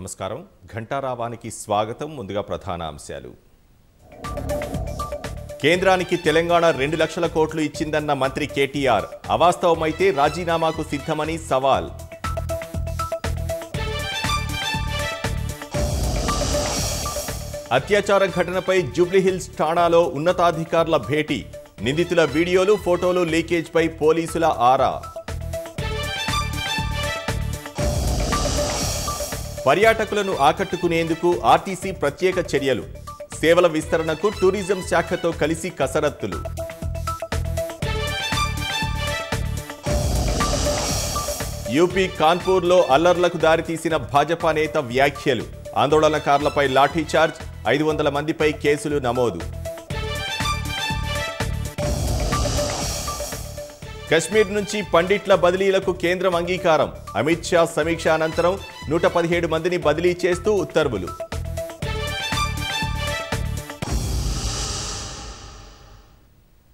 నమస్కారం ఘంటారావానికి స్వాగతం ముందుగా ప్రధాన అంశాలు కేంద్రానికి తెలంగాణ రెండు లక్షల కోట్లు ఇచ్చిందన్న మంత్రి కేటీఆర్ అవాస్తవమైతే రాజీనామాకు సిద్ధమని సవాల్ అత్యాచార ఘటనపై జూబ్లీహిల్స్ ఠాణాలో ఉన్నతాధికారుల భేటీ నిందితుల వీడియోలు ఫోటోలు లీకేజ్పై పోలీసుల ఆరా పర్యాటకులను ఆకట్టుకునేందుకు ఆర్టీసీ ప్రత్యేక చర్యలు సేవల విస్తరణకు టూరిజం శాఖతో కలిసి కసరత్తులు యూపీ కాన్పూర్లో అల్లర్లకు దారితీసిన భాజపా నేత వ్యాఖ్యలు ఆందోళనకారులపై లాఠీచార్జ్ ఐదు వందల మందిపై కేసులు నమోదు కశ్మీర్ నుంచి పండిట్ల బదిలీలకు కేంద్రం అంగీకారం అమిత్ షా సమీక్ష అనంతరం నూట పదిహేడు మందిని బదిలీ చేస్తూ ఉత్తర్వులు